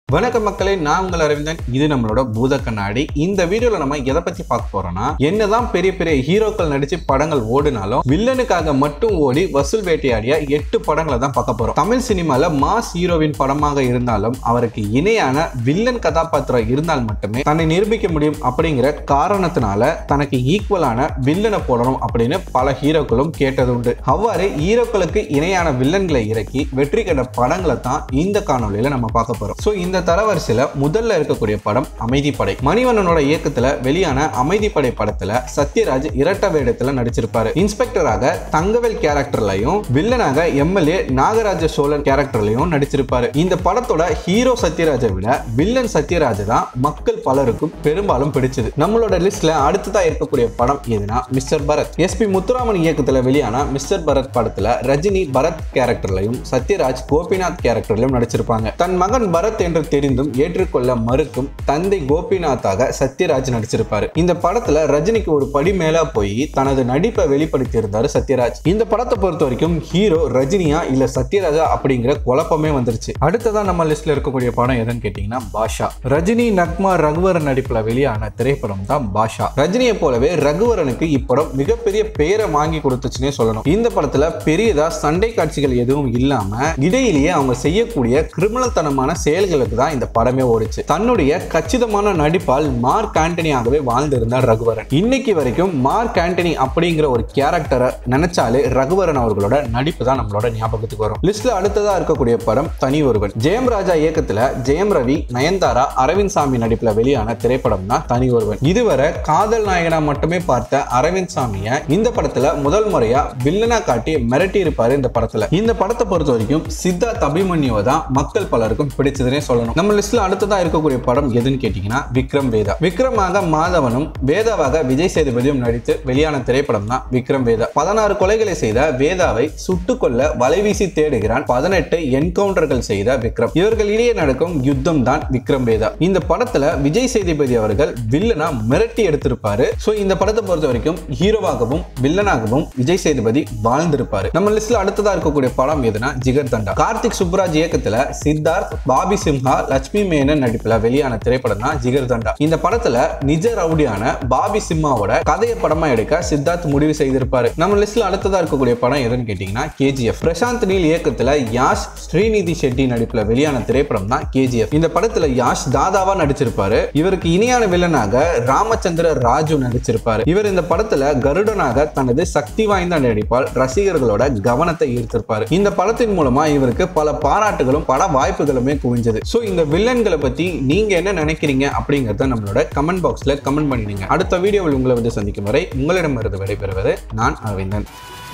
வணக்கம் மக்களே நான் உங்கள் அரவிந்தன் இது நம்மளோட பூத கண்ணாடி இந்த வீடியோல நம்ம எதை பத்தி பார்க்க போறோம்னா என்னதான் பெரிய பெரிய ஹீரோக்கள் நடிச்சு படங்கள் ஓடினாலும் வில்லனுக்காக மட்டும் ஓடி வசூல் வேட்டையாடிய எட்டு படங்களை தான் பார்க்க போறோம் தமிழ் சினிமால மாஸ் ஹீரோவின் படமாக இருந்தாலும் அவருக்கு இணையான வில்லன் கதாபாத்திரம் இருந்தால் மட்டுமே தன்னை நிரூபிக்க முடியும் அப்படிங்கிற காரணத்தினால தனக்கு ஈக்குவலான வில்லனை போடணும் அப்படின்னு பல ஹீரோக்களும் கேட்டது உண்டு அவ்வாறு ஹீரோக்களுக்கு இணையான வில்லன்களை இறக்கி வெற்றி கண்ட படங்களை தான் இந்த காணொளியில நம்ம பார்க்க போறோம் ஸோ இந்த தரவரிசையில முதல்ல இருக்கக்கூடிய படம் அமைதிப்படை மணிவண்ணனோட இயக்கத்துல வெளியான அமைதிப்படை படத்துல சத்யராஜ் இரட்ட வேடத்துல நடிச்சிருப்பாரு இன்ஸ்பெக்டராக தங்கவேல் கேரக்டர்லயும் வில்லனாக எம்எல்ஏ நாகராஜ சோழன் கேரக்டர்லயும் நடிச்சிருப்பாரு இந்த படத்தோட ஹீரோ சத்யராஜை விட வில்லன் சத்யராஜ் தான் மக்கள் பலருக்கும் பெரும்பாலும் பிடிச்சது நம்மளோட லிஸ்ட்ல அடுத்ததா இருக்கக்கூடிய படம் எதுனா மிஸ்டர் பரத் எஸ்பி முத்துராமன் இயக்கத்துல வெளியான மிஸ்டர் பரத் படத்துல ரஜினி பரத் கேரக்டர்லையும் சத்யராஜ் கோபிநாத் கேரக்டர்லையும் நடிச்சிருப்பாங்க தன் மகன் பரத் என்று தெரிந்தும் ஏற்றுக்கொள்ள மறுக்கும் தந்தை கோபிநாத்தாக சத்யராஜ் நடிச்சிருப்பாரு இந்த படத்துல ரஜினிக்கு ஒரு படி மேல போய் தனது நடிப்பை வெளிப்படுத்தி இருந்தாரு சத்யராஜ் இந்த படத்தை பொறுத்த வரைக்கும் ஹீரோ ரஜினியா இல்ல சத்யராஜா அப்படிங்கிற குழப்பமே வந்துருச்சு அடுத்ததா நம்ம லிஸ்ட்ல இருக்கக்கூடிய படம் எதுன்னு கேட்டீங்கன்னா பாஷா ரஜினி நக்மா ரகுவரன் நடிப்புல வெளியான திரைப்படம் தான் பாஷா ரஜினியை போலவே ரகுவரனுக்கு இப்படம் மிகப்பெரிய பெயரை வாங்கி கொடுத்துச்சுன்னே சொல்லணும் இந்த படத்துல பெரியதா சண்டை காட்சிகள் எதுவும் இல்லாம இடையிலேயே அவங்க செய்யக்கூடிய கிரிமினல்தனமான செயல்களுக்கு தான் இந்த படமே ஓடிச்சு தன்னுடைய கச்சிதமான நடிப்பால் மார்க் ஆண்டனியாகவே வாழ்ந்திருந்தார் ரகுவரன் இன்னைக்கு வரைக்கும் மார்க் ஆண்டனி அப்படிங்கிற ஒரு கேரக்டரை நினைச்சாலே ரகுவரன் அவர்களோட நடிப்பு தான் நம்மளோட ஞாபகத்துக்கு வரும் லிஸ்ட்ல அடுத்ததா இருக்கக்கூடிய படம் தனி ஒருவன் ஜெயம் ராஜா இயக்கத்துல ஜெயம் ரவி நயன்தாரா அரவிந்த் சாமி நடிப்புல வெளியான திரைப்படம் தான் தனி ஒருவன் இதுவரை காதல் நாயகனா மட்டுமே பார்த்த அரவிந்த் சாமிய இந்த படத்துல முதல் முறையா வில்லனா காட்டி மிரட்டி இருப்பாரு இந்த படத்துல இந்த படத்தை பொறுத்த வரைக்கும் சித்தார்த் அபிமன்யுவை தான் மக்கள் பலருக்கும் பிடிச்சதுன்னே சொல்லணும் நம்ம லிஸ்ட்ல அடுத்ததா இருக்கக்கூடிய படம் எதுன்னு கேட்டீங்கன்னா விக்ரம் வேதா விக்ரமாக மாதவனும் வேதாவாக விஜய் சேதுபதியும் நடித்து வெளியான திரைப்படம் தான் விக்ரம் வேதா பதினாறு கொலைகளை செய்த வேதாவை சுட்டுக் கொல்ல வலைவீசி தேடுகிறான் பதினெட்டு என்கவுண்டர்கள் செய்த விக்ரம் இவர்கள் இடையே நடக்கும் யுத்தம் தான் விக்ரம் வேதா இந்த படத்துல விஜய் சேதுபதி அவர்கள் வில்லனா மிரட்டி எடுத்திருப்பாரு சோ இந்த படத்தை பொறுத்த வரைக்கும் ஹீரோவாகவும் வில்லனாகவும் விஜய் சேதுபதி வாழ்ந்திருப்பாரு நம்ம லிஸ்ட்ல அடுத்ததா இருக்கக்கூடிய படம் எதுனா ஜிகர் தண்டா கார்த்திக் சுப்ராஜ் இயக்கத்துல சித்தார்த் பாபி சிம்ஹா லட்சுமி மேனன் நடிப்புல வெளியான திரைப்படம் தான் ஜிகர் தண்டா இந்த படத்துல நிஜ ரவுடியான பாபி சிம்மாவோட கதையை படமா எடுக்க சித்தார்த் முடிவு செய்திருப்பாரு நம்ம லிஸ்ட்ல அடுத்ததா இருக்கக்கூடிய படம் எதுன்னு கேட்டீங்கன்னா கேஜிஎஃப் பிரசாந்த் நீல் இயக்கத்துல யாஷ் ஸ்ரீநிதி ஷெட்டி நடிப்புல வெளியான திரைப்படம் தான் கேஜிஎஃப் இந்த படத்துல யாஷ் தாதாவா நடிச்சிருப்பாரு இவருக்கு இணையான வில்லனாக ராமச்சந்திர ராஜு நடிச்சிருப்பாரு இவர் இந்த படத்துல கருடனாக தனது சக்தி வாய்ந்த நடிப்பால் ரசிகர்களோட கவனத்தை ஈர்த்திருப்பாரு இந்த படத்தின் மூலமா இவருக்கு பல பாராட்டுகளும் பல வாய்ப்புகளுமே குவிஞ்சது சோ இந்த வில்லன்களை பத்தி நீங்க என்ன நினைக்கிறீங்க அப்படிங்கறத நம்மளோட கமெண்ட் பாக்ஸ்ல கமெண்ட் பண்ணிடுங்க அடுத்த வீடியோவில் உங்களை வந்து சந்திக்கும் வரை உங்களிடமிருந்து விடைபெறுவது நான் அரவிந்தன்